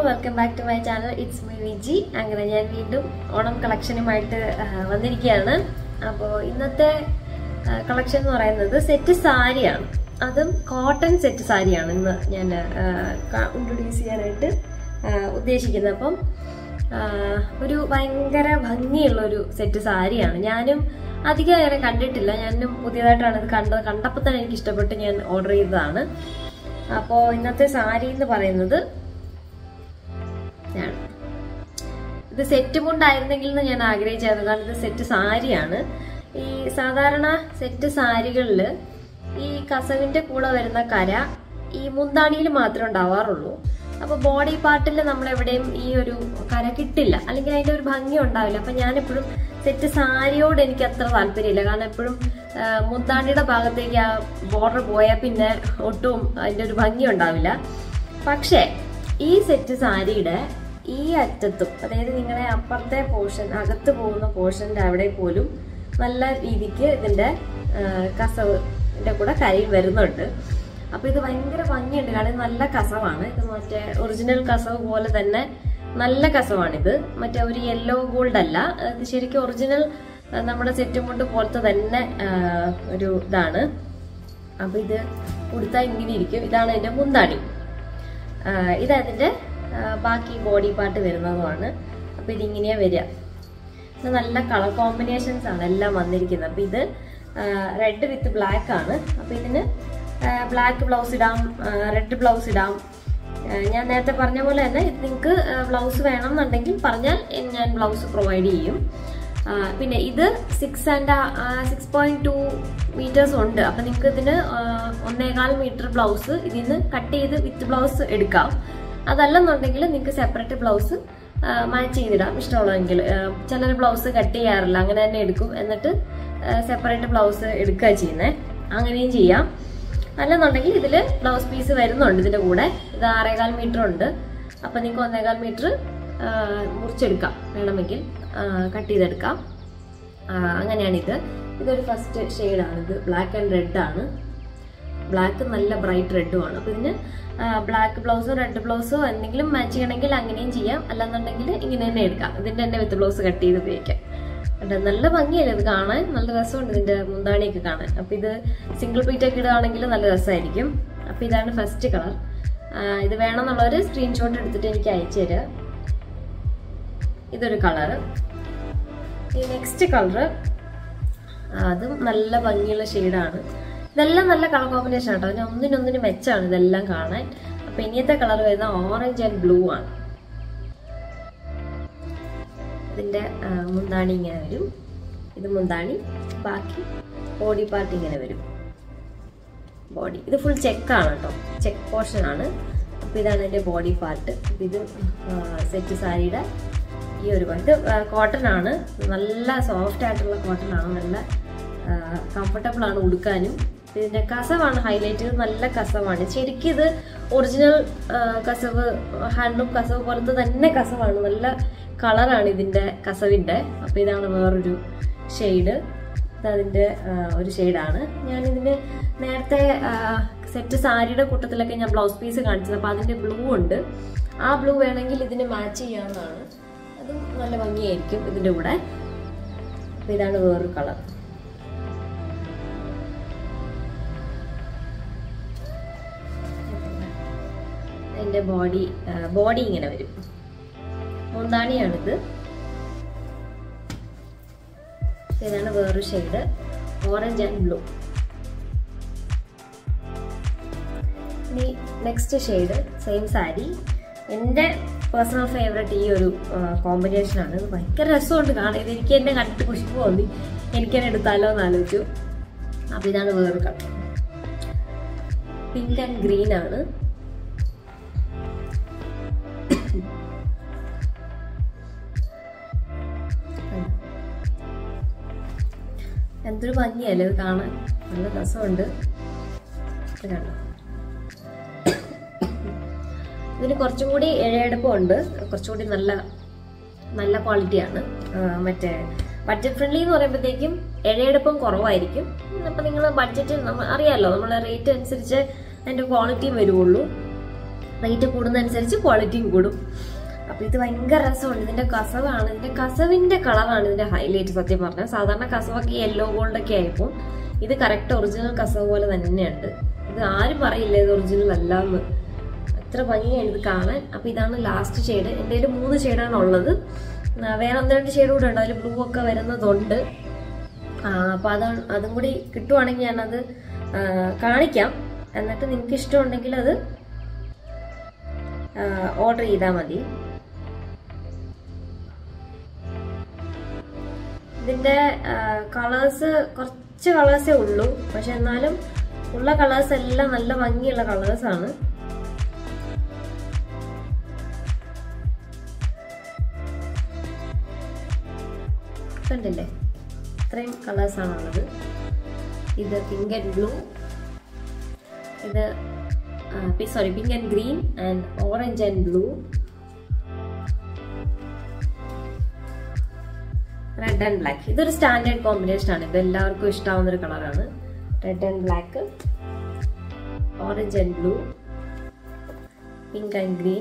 Welcome back to my channel it's my Viji അങ്ങനെ ഞാൻ വീണ്ടും ഓണം കളക്ഷനുമായിട്ട് ആ, വന്നിരിക്കുകയാണ് അപ്പോൾ ഇന്നത്തെ കളക്ഷൻ എന്ന് പറയുന്നത് സെറ്റ് സാരിയാണ് അതും കോട്ടൺ സെറ്റ് സാരിയാണ് ഇന്ന് ഞാൻ ഇൻട്രൊഡ്യൂസ് ചെയ്യാനായിട്ട് ആ, ഉദ്ദേശിക്കുന്നത് അപ്പം ആ, ഒരു ഭയങ്കര ഭംഗിയുള്ള ഒരു സെറ്റ് സാരിയാണ് ഞാനും അധികം അങ്ങനെ കണ്ടിട്ടില്ല ഞാനും പുതിയതായിട്ടാണ് ഇത് കണ്ടത് കണ്ടപ്പോൾ തന്നെ എനിക്ക് ഇഷ്ടപ്പെട്ട് ഞാൻ ഓർഡർ ചെയ്തതാണ് അപ്പോൾ ഇന്നത്തെ സാരി എന്ന് പറയുന്നത് ഇതാണ്. ഇത് സെറ്റ് മുണ്ടായിരുന്നെങ്കിൽ എന്ന് ഞാൻ ആഗ്രഹിച്ചായിരുന്നു കാരണം ഇത് സെറ്റ് സാരിയാണ് ഈ സാധാരണ സെറ്റ് സാരികളിൽ ഈ കസവിന്റെ കൂടെ വരുന്ന കര ഈ മുന്താണിയിൽ മാത്രമേ ഉണ്ടാവാറുള്ളൂ അപ്പൊ ബോഡി പാർട്ടിൽ നമ്മൾ എവിടെയും ഈ ഒരു കര കിട്ടില്ല അല്ലെങ്കിൽ അതിന്റെ ഒരു ഭംഗി ഉണ്ടാവില്ല അപ്പൊ ഞാനെപ്പോഴും സെറ്റ് സാരിയോട് എനിക്ക് അത്ര താല്പര്യമില്ല കാരണം എപ്പോഴും മുന്താണിയുടെ ഭാഗത്തേക്ക് ആ ബോർഡർ പോയാൽ പിന്നെ ഒട്ടും അതിന്റെ ഒരു ഭംഗി ഉണ്ടാവില്ല പക്ഷേ ഈ സെറ്റ് സാരിയുടെ ഈ അറ്റത്തും അതായത് നിങ്ങളുടെ അപ്പുറത്തെ പോർഷൻ അകത്ത് പോകുന്ന പോർഷന്റെ അവിടെ പോലും നല്ല രീതിക്ക് ഇതിന്റെ ആ, കസവിന്റെ കൂടെ കരി വരുന്നുണ്ട് അപ്പൊ ഇത് ഭയങ്കര ഭംഗിയുണ്ട് കാരണം ഇത് നല്ല കസവാണ് ഇത് മറ്റേ ഒറിജിനൽ കസവ് പോലെ തന്നെ നല്ല കസവാണിത് മറ്റേ ഒരു യെല്ലോ ഗോൾഡ് അല്ല ഇത് ശരിക്കും ഒറിജിനൽ ആ, നമ്മുടെ സെറ്റ് മുണ്ട് പോലത്തെ തന്നെ ആ, ഒരു ഇതാണ് അപ്പൊ ഇത് ഉടുത്താൽ ഇങ്ങനെ ഇരിക്കും ഇതാണ് അതിന്റെ മുന്താണി ആഹ് ഇത് അതിന്റെ ആഹ് ബാക്കി ബോഡി പാർട്ട് വരുന്നതുമാണ് അപ്പൊ ഇതിങ്ങനെയാ വരിക ഇത് നല്ല കളർ കോമ്പിനേഷൻസ് ആണ് എല്ലാം വന്നിരിക്കുന്നത് അപ്പൊ ഇത് റെഡ് വിത്ത് ബ്ലാക്ക് ആണ് അപ്പൊ ഇതിന് ബ്ലാക്ക് ബ്ലൗസ് ഇടാം റെഡ് ബ്ലൗസ് ഇടാം ആഹ് ഞാൻ നേരത്തെ പറഞ്ഞ പോലെ തന്നെ ഇത് നിങ്ങൾക്ക് ബ്ലൗസ് വേണം എന്നുണ്ടെങ്കിൽ പറഞ്ഞാൽ ഞാൻ ബ്ലൗസ് പ്രൊവൈഡ് ചെയ്യും ആ, പിന്നെ ഇത് six and six point two metres ഉണ്ട് അപ്പൊ നിങ്ങൾക്ക് ഇതിന് ആ, ഒന്നേകാൽ മീറ്റർ ബ്ലൗസ് ഇതിന്ന് കട്ട് ചെയ്ത് വിത്ത് ബ്ലൗസ് എടുക്കാം അതല്ലെന്നുണ്ടെങ്കിൽ നിങ്ങൾക്ക് സെപ്പറേറ്റ് ബ്ലൗസ് മാച്ച് ചെയ്തിടാം ഇഷ്ടമുള്ളതെങ്കിൽ ചിലർ ബ്ലൗസ് കട്ട് ചെയ്യാറില്ല അങ്ങനെ തന്നെ എടുക്കും എന്നിട്ട് സെപ്പറേറ്റ് ബ്ലൗസ് എടുക്കുക ചെയ്യുന്നത് അങ്ങനെയും ചെയ്യാം അല്ലെന്നുണ്ടെങ്കിൽ ഇതിൽ ബ്ലൗസ് പീസ് വരുന്നുണ്ട് ഇതിന്റെ കൂടെ ഇത് ആറേകാൽ മീറ്റർ ഉണ്ട് അപ്പൊ നിങ്ങൾക്ക് ഒന്നേകാൽ മീറ്റർ മുറിച്ചെടുക്കാം വേണമെങ്കിൽ കട്ട് ചെയ്തെടുക്കാം ആ, അങ്ങനെയാണിത് ഇതൊരു ഫസ്റ്റ് ഷെയ്ഡാണ് ഇത് ബ്ലാക്ക് ആൻഡ് റെഡ് ആണ് ബ്ലാക്ക് നല്ല ബ്രൈറ്റ് റെഡും ആണ് അപ്പൊ ഇതിന് ബ്ലാക്ക് ബ്ലൗസോ റെഡ് ബ്ലൗസോ എന്തെങ്കിലും മാച്ച് ചെയ്യണമെങ്കിൽ അങ്ങനെയും ചെയ്യാം അല്ലാന്നുണ്ടെങ്കിൽ ഇങ്ങനെ തന്നെ എടുക്കാം ഇതിന്റെ തന്നെ വിത്ത് ബ്ലൗസ് കട്ട് ചെയ്ത് ഉപയോഗിക്കാം കണ്ടോ? നല്ല ഭംഗിയല്ലേ ഇത് കാണാൻ നല്ല രസമുണ്ട് ഇതിന്റെ മുന്താണിയൊക്കെ കാണാൻ അപ്പൊ ഇത് സിംഗിൾ പീറ്റ് ഒക്കെ ഇടുകയാണെങ്കിൽ നല്ല രസമായിരിക്കും അപ്പൊ ഇതാണ് ഫസ്റ്റ് കളർ ഇത് വേണമെന്നുള്ളവർ സ്ക്രീൻഷോട്ട് എടുത്തിട്ട് എനിക്ക് അയച്ചു തരിക ഇതൊരു കളറ് ഈ നെക്സ്റ്റ് കളറ് അതും നല്ല ഭംഗിയുള്ള ഷെയ്ഡാണ് ഇതെല്ലാം നല്ല കളർ കോമ്പിനേഷൻ ആട്ടോ അതിന് ഒന്നിനൊന്നിന് മെച്ചാണ് ഇതെല്ലാം കാണാൻ അപ്പൊ ഇനിയത്തെ കളർ വരുന്ന ഓറഞ്ച് ആൻഡ് ബ്ലൂ ആണ് ഇതിന്റെ ആ, മുന്താണി ഇങ്ങനെ വരും ഇത് മുന്താണി ബാക്കി ബോഡി പാർട്ട് ഇങ്ങനെ വരും ബോഡി ഇത് ഫുൾ ചെക്കാണ് കേട്ടോ ചെക്ക് പോർഷൻ ആണ് അപ്പൊ ഇതാണ് ഇതിന്റെ ബോഡി പാർട്ട് ഇത് സെറ്റ് സാരിയുടെ ഈ ഒരു part. ഇത് കോട്ടൺ ആണ് നല്ല സോഫ്റ്റ് ആയിട്ടുള്ള കോട്ടൺ ആണ് നല്ല കംഫർട്ടബിൾ ആണ് ഉടുക്കാനും ഇതിന്റെ കസവാണ് ഹൈലൈറ്റ് ചെയ്ത് നല്ല കസവാണ് ശരിക്കും ഇത് ഒറിജിനൽ കസവ് ഹാൻഡ്ലൂം കസവ് പോലത്തെ തന്നെ കസവാണ് നല്ല കളറാണ് ഇതിന്റെ കസവിന്റെ അപ്പൊ ഇതാണ് വേറൊരു ഷെയ്ഡ് അതിന്റെ ആ, ഒരു ഷെയ്ഡാണ് ഞാൻ ഇതിന് നേരത്തെ സെറ്റ് സാരിയുടെ കൂട്ടത്തിലൊക്കെ ഞാൻ ബ്ലൗസ് പീസ് കാണിച്ചത് അപ്പൊ അതിന്റെ ബ്ലൂ ഉണ്ട് ആ ബ്ലൂ വേണമെങ്കിൽ ഇതിന് മാച്ച് ചെയ്യാവുന്നതാണ് അതും നല്ല ഭംഗിയായിരിക്കും ഇതിന്റെ കൂടെ അപ്പൊ ഇതാണ് വേറൊരു കളർ അതിന്റെ ബോഡി ബോഡി ഇങ്ങനെ വരും മുന്താണിയാണിത് ഇതാണ് വേറൊരു ഷെയ്ഡ് ഓറഞ്ച് ആൻഡ് ബ്ലൂ ഇനി നെക്സ്റ്റ് ഷെയ്ഡ് സെയിം സാരി എൻ്റെ പേഴ്സണൽ ഫേവറേറ്റ് ഈ ഒരു കോമ്പിനേഷൻ ആണ് ഇത് ഭയങ്കര രസമുണ്ട് കാണാൻ ഇത് എനിക്ക് എന്നെ കണ്ടിട്ട് കുഷിപ്പ് തോന്നി എനിക്ക് തന്നെ എടുത്താലോ എന്ന് ആലോചിച്ചു അപ്പൊ ഇതാണ് വേറൊരു കളർ പിങ്ക് ആൻഡ് ഗ്രീൻ ആണ് എന്തൊരു ഭംഗിയല്ലേ ഇത് കാണാൻ നല്ല രസമുണ്ട് ഇത് കണ്ടോ ഇതിന് കുറച്ചും കൂടി ഇഴയെടുപ്പമുണ്ട് കുറച്ചും കൂടി നല്ല നല്ല ക്വാളിറ്റിയാണ് മറ്റേ ബഡ്ജറ്റ് ഫ്രണ്ട്ലി എന്ന് പറയുമ്പോഴത്തേക്കും ഇഴയെടുപ്പം കുറവായിരിക്കും അപ്പം നിങ്ങൾ ബഡ്ജറ്റ് നമ്മൾ അറിയാമല്ലോ നമ്മളെ റേറ്റ് അനുസരിച്ച് അതിൻ്റെ ക്വാളിറ്റിയും വരുള്ളൂ റേറ്റ് കൂടുന്നതനുസരിച്ച് ക്വാളിറ്റിയും കൂടും അപ്പൊ ഇത് ഭയങ്കര രസമുണ്ട് ഇതിന്റെ കസവാണ് ഇതിന്റെ കസവിന്റെ കളറാണ് ഇതിന്റെ ഹൈലൈറ്റ് സത്യം പറഞ്ഞാൽ സാധാരണ കസവൊക്കെ യെല്ലോ ഗോൾഡ് ഒക്കെ ആയപ്പോൾ ഇത് കറക്റ്റ് ഒറിജിനൽ കസവ് പോലെ തന്നെയുണ്ട് ഇത് ആരും പറയില്ല ഇത് ഒറിജിനൽ അല്ല എന്ന് അത്ര ഭംഗിയാണ് ഇത് കാണാൻ അപ്പൊ ഇതാണ് ലാസ്റ്റ് ഷെയ്ഡ് എൻ്റെ കയ്യിൽ മൂന്ന് ഷെയ്ഡാണ് ഉള്ളത് ആ, വേറെ ഒന്ന് രണ്ട് ഷെയ്ഡ് കൂടെ ഉണ്ട് അതിൽ ബ്ലൂ ഒക്കെ വരുന്നതുണ്ട് ആ, അപ്പൊ അതാണ് അതും കൂടി കിട്ടുവാണെങ്കിൽ ഞാനത് ആ, കാണിക്കാം എന്നിട്ട് നിങ്ങൾക്ക് ഇഷ്ടമുണ്ടെങ്കിൽ അത് ഓർഡർ ചെയ്താൽ മതി ഇതിന്റെ കളേഴ്സ് കുറച്ച് കളേഴ്സേ ഉള്ളൂ പക്ഷെ എന്നാലും ഉള്ള കളേഴ്സ് എല്ലാം നല്ല ഭംഗിയുള്ള കളേഴ്സ് ആണ് കണ്ടില്ലേ ഇത്രയും കളേഴ്സ് ആണുള്ളത് ഇത് പിങ്ക് ആൻഡ് ബ്ലൂ ഇത് sorry pink and green and orange and blue red and black ഇതൊരു സ്റ്റാൻഡേർഡ് കോമ്പിനേഷൻ ആണ് ഇത് എല്ലാവർക്കും ഇഷ്ടാവുന്ന ഒരു കളറാണ് red and black orange and blue pink and green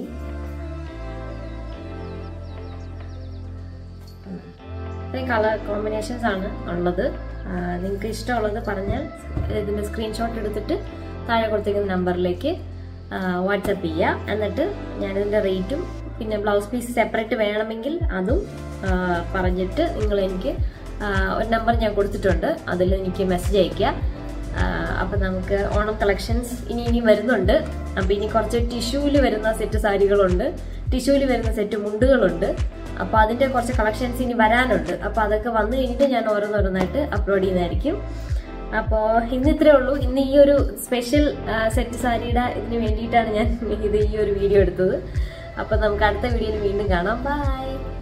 ഇത്രയും കളർ കോമ്പിനേഷൻസ് ആണ് ഉള്ളത് നിങ്ങൾക്ക് ഇഷ്ടമുള്ളത് പറഞ്ഞാൽ ഇതിന്റെ സ്ക്രീൻഷോട്ട് എടുത്തിട്ട് താഴെ കൊടുത്തിരിക്കുന്ന നമ്പറിലേക്ക് വാട്സപ്പ് ചെയ്യുക എന്നിട്ട് ഞാനിതിന്റെ റേറ്റും പിന്നെ ബ്ലൗസ് പീസ് സെപ്പറേറ്റ് വേണമെങ്കിൽ അതും ആ, പറഞ്ഞിട്ട് നിങ്ങൾ എനിക്ക് ആ, ഒരു നമ്പർ ഞാൻ കൊടുത്തിട്ടുണ്ട് അതിൽ എനിക്ക് മെസ്സേജ് അയയ്ക്കുക അപ്പൊ നമുക്ക് ഓണം കളക്ഷൻസ് ഇനി ഇനി വരുന്നുണ്ട് അപ്പൊ ഇനി കുറച്ച് ടിഷ്യൂല് വരുന്ന സെറ്റ് സാരികളുണ്ട് ടിഷ്യൂല് വരുന്ന സെറ്റ് മുണ്ടുകളുണ്ട് അപ്പൊ അതിന്റെ കുറച്ച് കളക്ഷൻസ് ഇനി വരാനുണ്ട് അപ്പൊ അതൊക്കെ വന്നു കഴിഞ്ഞിട്ട് ഞാൻ ഓരോന്നോരോന്നായിട്ട് അപ്ലോഡ് ചെയ്യുന്നതായിരിക്കും അപ്പോൾ ഇന്ന് ഇത്രേ ഉള്ളൂ ഇന്ന് ഈ ഒരു സ്പെഷ്യൽ സെറ്റ് സാരിയുടെ ഇതിന് വേണ്ടിയിട്ടാണ് ഞാൻ ഇത് ഈ ഒരു വീഡിയോ എടുത്തത് അപ്പൊ നമുക്ക് അടുത്ത വീഡിയോയിൽ വീണ്ടും കാണാം ബൈ